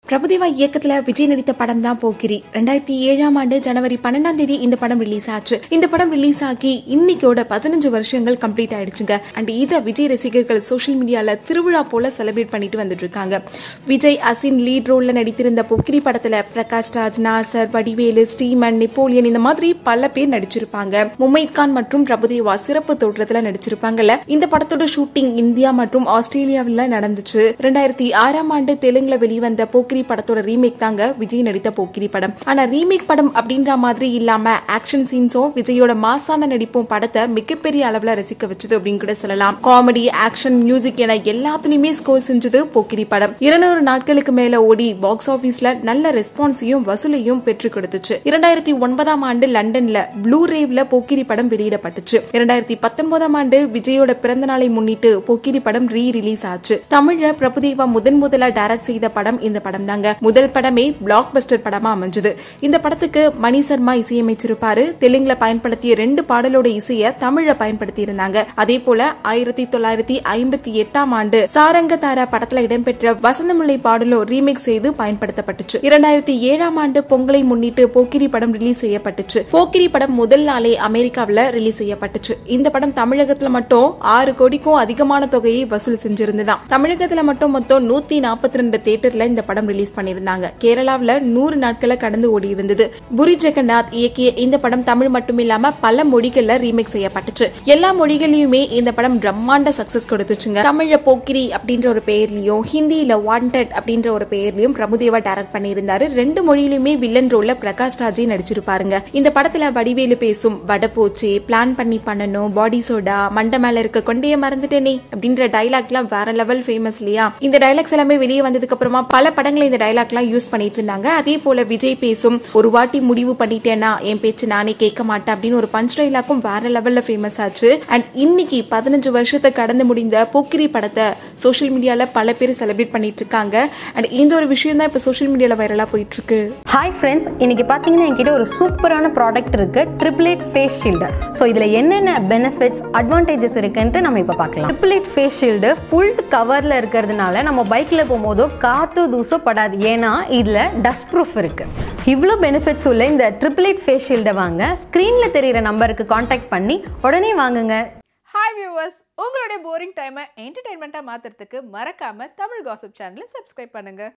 பிரபுதேவா இயக்கத்துல விஜய் நடித்த படம் தான் போக்கிரி ரெண்டாயிரத்தி ஏழாம் ஆண்டு ஜனவரி பன்னெண்டாம் தேதி இந்த படம் ரிலீஸ் ஆச்சு இந்த படம் ரிலீஸ் ஆகி இன்னைக்கோட பதினஞ்சு வருஷங்கள் கம்ப்ளீட் ஆயிடுச்சுங்க அண்ட் இதை விஜய் ரசிகர்கள் சோஷியல் மீடியால திருவிழா போல செலிப்ரேட் பண்ணிட்டு வந்துட்டு இருக்காங்க விஜய் அசின் லீட் ரோல்ல நடித்திருந்த பொக்கிரி படத்துல பிரகாஷ் ராஜ் நாசர் வடிவேலு ஸ்ரீமன் நெப்போலியன் இந்த மாதிரி பல பேர் நடிச்சிருப்பாங்க முமைத் கான் மற்றும் பிரபுதேவா சிறப்பு தோற்றத்துல நடிச்சிருப்பாங்கல்ல இந்த படத்தோட ஷூட்டிங் இந்தியா மற்றும் ஆஸ்திரேலியாவில் நடந்துச்சு ரெண்டாயிரத்தி ஆறாம் ஆண்டு தெலுங்குல வெளிவந்த போக்கிரி படத்தோட ரீமேக் தாங்க விஜய் நடித்த போக்கிரி படம் ஆனா ரீமேக் படம் அப்படின்ற மாதிரி இல்லாம ஆக்ஷன் சீன்ஸும் விஜயோட மாசான நடிப்பும் படத்தை மிகப்பெரிய அளவுல ரசிக்க வச்சது அப்படின்னு கூட சொல்லலாம் காமெடி ஆக்ஷன் மியூசிக் என எல்லாத்துலயுமே ஸ்கோர் செஞ்சது போக்கிரி படம் இருநூறு நாட்களுக்கு மேல ஓடி பாக்ஸ் ஆபீஸ்ல நல்ல ரெஸ்பான்ஸையும் வசூலையும் பெற்றுக் கொடுத்துச்சு இரண்டாயிரத்தி ஒன்பதாம் ஆண்டு லண்டன்ல ப்ளூ ரேவ்ல போக்கிரி படம் வெளியிடப்பட்டுச்சு இரண்டாயிரத்தி பத்தொன்பதாம் ஆண்டு விஜயோட பிறந்த நாளை முன்னிட்டு போக்கிரி படம் ரீ ரிலீஸ் ஆச்சு தமிழ்ல பிரபுதேவா முதன் முதலா டைரக்ட் செய்த படம் இந்த படம் தாங்க முதல் படமே பிளாக் பஸ்டர் படமா அமைஞ்சது இந்த படத்துக்கு மணி சர்மா இசையமைச்சிருப்பாரு தெலுங்குல பயன்படுத்திய ரெண்டு பாடலோட இசைய தமிழ்ல பயன்படுத்தி இருந்தாங்க அதே போல ஆயிரத்தி தொள்ளாயிரத்தி ஐம்பத்தி எட்டாம் ஆண்டு சாரங்க தாரா படத்துல இடம்பெற்ற வசந்தமுல்லை பாடலோ ரீமேக் செய்து பயன்படுத்தப்பட்டுச்சு இரண்டாயிரத்தி ஏழாம் ஆண்டு பொங்கலை முன்னிட்டு போக்கிரி படம் ரிலீஸ் செய்யப்பட்டுச்சு போக்கிரி படம் முதல் நாளே அமெரிக்காவில் ரிலீஸ் செய்யப்பட்டுச்சு இந்த படம் தமிழகத்துல மட்டும் ஆறு கோடிக்கும் அதிகமான தொகையை வசூல் செஞ்சிருந்ததாம் தமிழகத்துல மட்டும் மொத்தம் நூத்தி நாற்பத்தி ரெண்டு தேட்டர்ல இந்த படம் ரிலீஸ் பண்ணிருந்தாங்க கேரளாவில் நூறு நாட்களை கடந்து ஓடி இருந்தது புரி ஜெகநாத் இயக்கிய இந்த படம் தமிழ் மட்டும் இல்லாம பல மொழிகள்ல ரீமேக் செய்யப்பட்டுச்சு எல்லா மொழிகளையுமே இந்த படம் பிரம்மாண்ட சக்சஸ் கொடுத்துச்சுங்க தமிழ்ல போக்கிரி அப்படின்ற ஒரு பெயர்லயும் ஹிந்தியில வாண்டட் அப்படின்ற ஒரு பெயர்லயும் பிரபுதேவா டைரக்ட் பண்ணியிருந்தாரு ரெண்டு மொழியிலுமே வில்லன் ரோல்ல பிரகாஷ் ராஜே நடிச்சிருப்பாருங்க இந்த படத்துல வடிவேலு பேசும் வடப்போச்சு பிளான் பண்ணி பண்ணணும் பாடி சோடா மண்ட மேல இருக்க கொண்டைய மறந்துட்டேனே அப்படின்ற டைலாக் எல்லாம் வேற லெவல் ஃபேமஸ் இல்லையா இந்த டைலாக்ஸ் எல்லாமே வெளியே வந்ததுக்கு அப்புறமா பல படங்களை இந்த டைலாக் எல்லாம் யூஸ் பண்ணிட்டு இருந்தாங்க அதே போல விஜய் பேசும் ஒரு வாட்டி முடிவு பண்ணிட்டேன்னா என் பேச்சு நானே கேட்க மாட்டேன் அப்படின்னு ஒரு பஞ்ச் டைலாக்கும் வேற லெவல்ல ஃபேமஸ் ஆச்சு அண்ட் இன்னைக்கு பதினஞ்சு வருஷத்தை கடந்து முடிந்த போக்கிரி படத்தை சோஷியல் மீடியால பல பேர் செலிப்ரேட் பண்ணிட்டு இருக்காங்க அண்ட் இந்த ஒரு விஷயம் தான் இப்ப சோஷியல் மீடியால வைரலா போயிட்டு இருக்கு ஹாய் ஃப்ரெண்ட்ஸ் இன்னைக்கு பார்த்தீங்கன்னா என்கிட்ட ஒரு சூப்பரான ப்ராடக்ட் இருக்கு ட்ரிபிளேட் ஃபேஸ் ஷீல்டு ஸோ இதில் என்னென்ன பெனிஃபிட்ஸ் அட்வான்டேஜஸ் இருக்குன்ட்டு நம்ம இப்போ பார்க்கலாம் ட்ரிபிளேட் ஃபேஸ் ஷீல்டு ஃபுல் கவரில் இருக்கிறதுனால நம்ம பைக்கில் போகும்போதோ காற்று தூசோ படாது ஏன்னா இதில் டஸ்ட் ப்ரூஃப் இருக்கு இவ்வளோ பெனிஃபிட்ஸ் உள்ள இந்த ட்ரிபிளேட் ஃபேஸ் ஷீல்டை வாங்க ஸ்க்ரீனில் தெரியிற நம்பருக்கு காண்டாக்ட் பண்ணி உடனே வாங்குங்க ஹாய் வியூவர்ஸ் உங்களுடைய போரிங் டைமை என்டர்டைன்மெண்ட்டாக மாற்றுறதுக்கு மறக்காமல் தமிழ் காசிப் சேனலை சப்ஸ்கிரைப் பண்ணுங்கள்